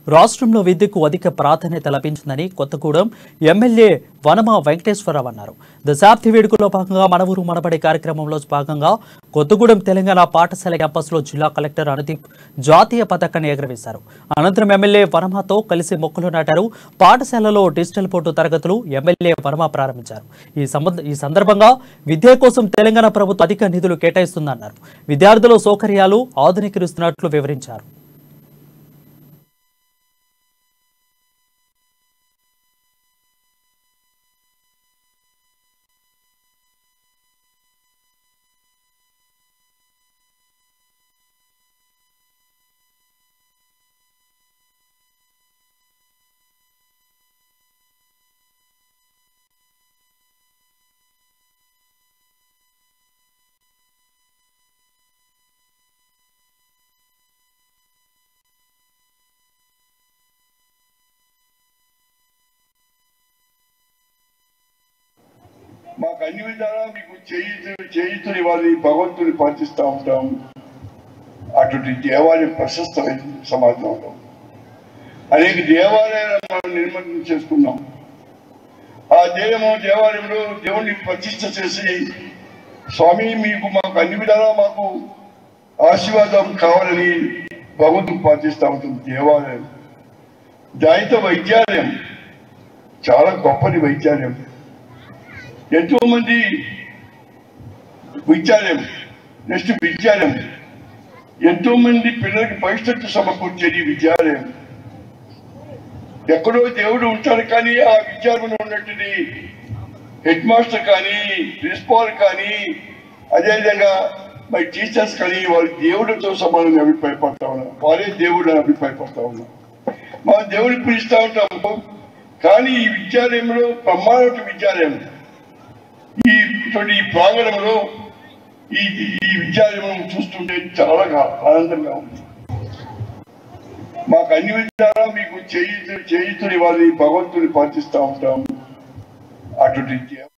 రాష్ట్రంలో విద్యకు అధిక ప్రాధాన్యత లభించిందని కొత్తగూడెం ఎమ్మెల్యే వనమ వెంకటేశ్వరరావు అన్నారు దశాబ్ది వేడుకలో భాగంగా మనవూరు మనబడే కార్యక్రమంలో భాగంగా కొత్తగూడెం తెలంగాణ పాఠశాల క్యాంపస్లో జిల్లా కలెక్టర్ అనుదీప్ జాతీయ పతాకాన్ని ఎగురవేశారు అనంతరం ఎమ్మెల్యే వనమతో కలిసి మొక్కలు నాటారు పాఠశాలలో డిజిటల్ బోర్డు తరగతులు ఎమ్మెల్యే వనమ ప్రారంభించారు ఈ సంబంధ ఈ సందర్భంగా విద్య కోసం తెలంగాణ ప్రభుత్వం అధిక నిధులు కేటాయిస్తుందన్నారు విద్యార్థుల సౌకర్యాలు ఆధునీకరిస్తున్నట్లు వివరించారు మాకు అన్ని విధాలా మీకు చేయితు చేయితుని వారిని భగవంతుని ప్రార్థిస్తూ ఉంటాం అటువంటి దేవాలయం ప్రశస్తమైన సమాజంలో అనేక దేవాలయాలను మనం నిర్మాణం చేసుకున్నాం ఆ దేవము దేవాలయంలో దేవుణ్ణి ప్రతిష్ఠ చేసి స్వామి మీకు మాకు అన్ని విధాలా మాకు ఆశీర్వాదం కావాలని భగవంతుని ప్రార్థిస్తూ ఉంటుంది దేవాలయం దానితో వైద్యాలయం చాలా గొప్పది వైద్యాలయం ఎంతో మంది విద్యాలయం నెక్స్ట్ విద్యాలయం ఎంతో మంది పిల్లలకి భవిష్యత్తు సమకూర్చేది విద్యాలయం ఎక్కడో దేవుడు ఉంటాడు కానీ ఆ విద్యాలయంలో ఉన్నటువంటి హెడ్ మాస్టర్ కానీ ప్రిన్సిపాల్ కానీ అదేవిధంగా మరి టీచర్స్ కానీ వాళ్ళు దేవుడితో సమానంగా అభిప్రాయపడతా ఉన్నారు వారే దేవుడు అని అభిప్రాయపడతా ఉన్నారు మనం దేవుడిని పూజిస్తూ ఉంటాము కానీ ఈ విద్యాలయంలో బ్రహ్మాండ విద్యాలయం ఈ ఇటువంటి ఈ ప్రాంగణంలో ఈ ఈ విద్యాలయం చూస్తుంటే చాలా ఆనందంగా ఉంది మాకు అన్ని విధాలా మీకు చేయితు చేయితుని వారిని భగవంతుని ప్రార్థిస్తూ ఉంటాం అటువంటి